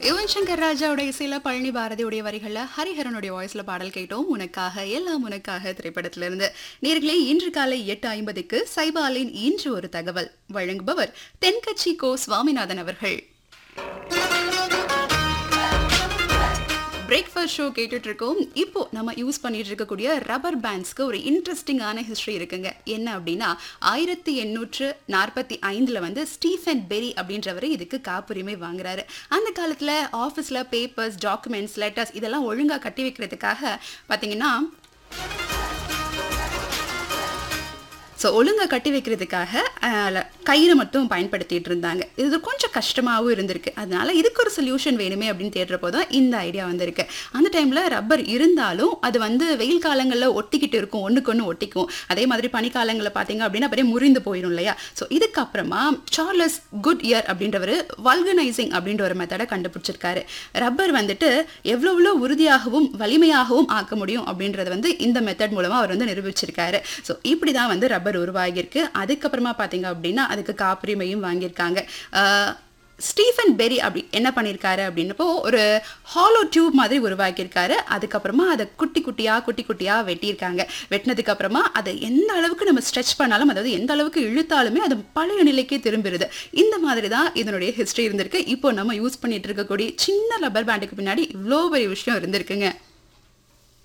யுவன் சங்கர் ராஜாவோட இசையில பழனி பாரதியுடைய வரிகள்ல ஹரிஹரனுடைய வாய்ஸ்ல பாடல் கேட்டோம் உனக்காக எல்லாம் உனக்காக திரைப்படத்துல இருந்து நேர்களே இன்று காலை எட்டு ஐம்பதுக்கு சைபாலின் இன்று ஒரு தகவல் வழங்குபவர் தென்கட்சி கோ சுவாமிநாதன் அவர்கள் பிரேக்ஃபாஸ்ட் ஷோ கேட்டுட்டு இருக்கோம் இப்போ நம்ம யூஸ் பண்ணிட்டு இருக்கக்கூடிய ரப்பர் பேண்ட்ஸ்க்கு ஒரு இன்ட்ரெஸ்டிங்கான ஹிஸ்ட்ரி இருக்குங்க என்ன அப்படின்னா ஆயிரத்தி எண்ணூற்று நாற்பத்தி ஐந்துல வந்து ஸ்டீஃபன் பெரி அப்படின்றவர் இதுக்கு காப்புரிமை வாங்குறாரு அந்த காலத்துல ஆஃபீஸ்ல பேப்பர்ஸ் டாக்குமெண்ட்ஸ் லெட்டர்ஸ் இதெல்லாம் ஒழுங்கா கட்டி வைக்கிறதுக்காக பாத்தீங்கன்னா ஸோ ஒழுங்கா கட்டி வைக்கிறதுக்காக அஹ், கயிறை மட்டும் பயன்படுத்திட்டு இருந்தாங்க இது கொஞ்சம் கஷ்டமாகவும் இருந்திருக்கு அதனால இதுக்கு ஒரு சொல்யூஷன் வேணுமே அப்படின்னு தேடுறப்போ தான் இந்த ஐடியா வந்திருக்கு அந்த டைமில் ரப்பர் இருந்தாலும் அது வந்து வெயில் காலங்களில் ஒட்டிக்கிட்டு இருக்கும் ஒன்றுக்கு ஒன்று ஒட்டிக்கும் அதே மாதிரி பனிக்காலங்களில் பார்த்தீங்க அப்படின்னா அப்படியே முறிந்து போயிடும் இல்லையா ஸோ இதுக்கப்புறமா சார்லஸ் குட் இயர் அப்படின்றவர் வல்கனைசிங் அப்படின்ற ஒரு மெத்தடை கண்டுபிடிச்சிருக்காரு ரப்பர் வந்துட்டு எவ்வளோ எவ்வளோ உறுதியாகவும் வலிமையாகவும் ஆக்க முடியும் அப்படின்றத வந்து இந்த மெத்தட் மூலமா அவர் வந்து நிரூபிச்சிருக்காரு ஸோ இப்படி தான் வந்து ரப்பர் உருவாகியிருக்கு அதுக்கப்புறமா பார்த்தீங்க அப்படின்னா அதுக்கு காப்புரிமையும் வாங்கியிருக்காங்க ஆஹ், ஸ்டீஃபன் பெரி அப்படி என்ன பண்ணியிருக்காரு அப்படின்னப்போ ஒரு ஹாலோ டியூப் மாதிரி உருவாக்கியிருக்காரு அதுக்கப்புறமா அதை குட்டி குட்டியா குட்டி குட்டியா வெட்டியிருக்காங்க வெட்டினதுக்கு அப்புறமா அதை எந்த அளவுக்கு நம்ம ஸ்ட்ரெச் பண்ணாலும் அதாவது எந்த அளவுக்கு இழுத்தாலுமே அது பழைய நிலைக்கே திரும்பிடுது இந்த மாதிரி தான் இதனுடைய ஹிஸ்டரி இருந்திருக்கு இப்போ நம்ம யூஸ் பண்ணிட்டு இருக்கக்கூடிய சின்ன ரப்பர் பேண்டுக்கு பின்னாடி இவ்வளோ பெரிய விஷயம் இருந்திருக்குங்க